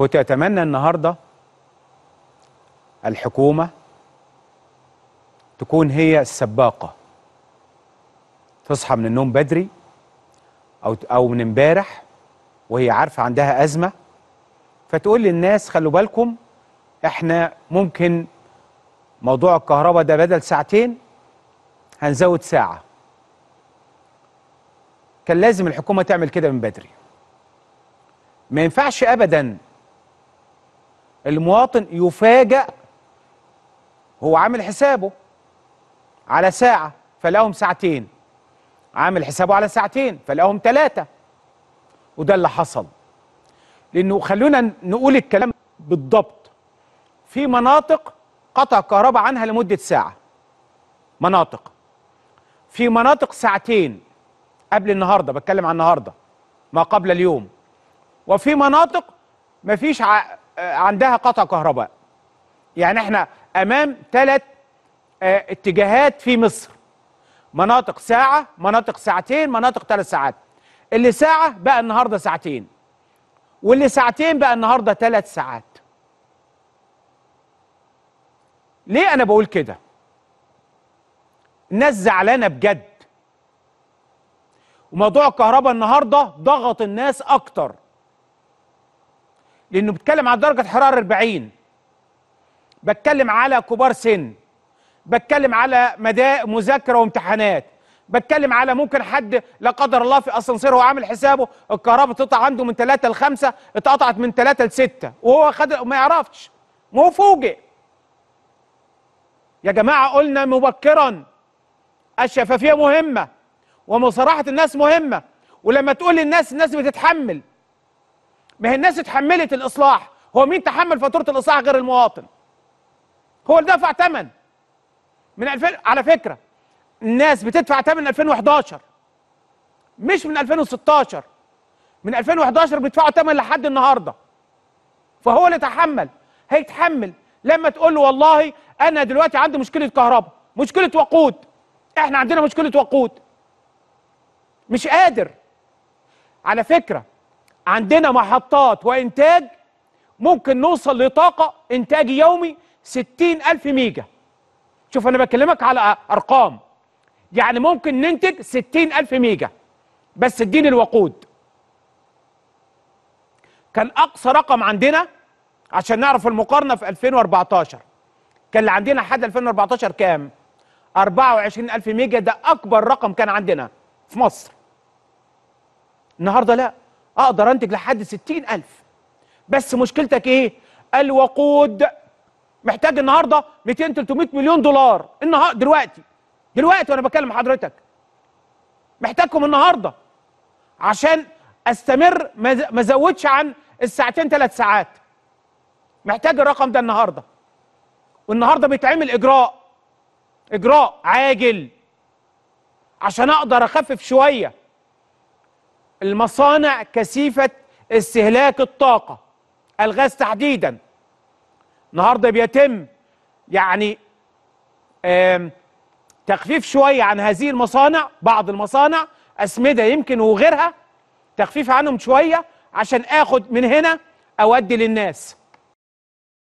كنت اتمنى النهارده الحكومه تكون هي السباقه تصحى من النوم بدري او او من امبارح وهي عارفه عندها ازمه فتقول للناس خلوا بالكم احنا ممكن موضوع الكهرباء ده بدل ساعتين هنزود ساعه كان لازم الحكومه تعمل كده من بدري ما ينفعش ابدا المواطن يفاجأ هو عامل حسابه على ساعة فلاقهم ساعتين عامل حسابه على ساعتين فلاقهم ثلاثة وده اللي حصل لأنه خلونا نقول الكلام بالضبط في مناطق قطع الكهرباء عنها لمدة ساعة مناطق في مناطق ساعتين قبل النهاردة بتكلم عن النهاردة ما قبل اليوم وفي مناطق مفيش ع... عندها قطع كهرباء يعني احنا امام ثلاث اه اتجاهات في مصر مناطق ساعة مناطق ساعتين مناطق ثلاث ساعات اللي ساعة بقى النهاردة ساعتين واللي ساعتين بقى النهاردة ثلاث ساعات ليه انا بقول كده الناس زعلانة بجد وموضوع الكهرباء النهاردة ضغط الناس اكتر لانه بيتكلم على درجه حراره 40 بتكلم على كبار سن بتكلم على مدا مذاكره وامتحانات بتكلم على ممكن حد لا قدر الله في اسانسير هو عامل حسابه الكهرباء تقطع عنده من 3 ل 5 اتقطعت من 3 ل 6 وهو خد ما يعرفش ما هو فوجئ يا جماعه قلنا مبكرا الشفافيه مهمه ومصارحه الناس مهمه ولما تقول للناس الناس بتتحمل ما هي الناس اتحملت الاصلاح هو مين تحمل فاتوره الاصلاح غير المواطن هو اللي دفع ثمن من 2000 على فكره الناس بتدفع ثمن 2011 مش من 2016 من 2011 بيدفعوا ثمن لحد النهارده فهو اللي تحمل هيتحمل لما تقول له والله انا دلوقتي عندي مشكله كهرباء مشكله وقود احنا عندنا مشكله وقود مش قادر على فكره عندنا محطات وإنتاج ممكن نوصل لطاقة إنتاج يومي ستين ألف ميجا شوف أنا بكلمك على أرقام يعني ممكن ننتج ستين ألف ميجا بس اديني الوقود كان أقصى رقم عندنا عشان نعرف المقارنة في 2014 كان اللي عندنا لحد 2014 كام 24 ألف ميجا ده أكبر رقم كان عندنا في مصر النهاردة لا اقدر انتج لحد ستين الف بس مشكلتك ايه الوقود محتاج النهارده 200 300 مليون دولار النهارده دلوقتي دلوقتي وانا بكلم حضرتك محتاجكم النهارده عشان استمر ما ازودش عن الساعتين ثلاث ساعات محتاج الرقم ده النهارده والنهارده بيتعمل اجراء اجراء عاجل عشان اقدر اخفف شويه المصانع كثيفة استهلاك الطاقة الغاز تحديدا النهارده بيتم يعني تخفيف شوية عن هذه المصانع بعض المصانع أسمدة يمكن وغيرها تخفيف عنهم شوية عشان آخد من هنا أودي للناس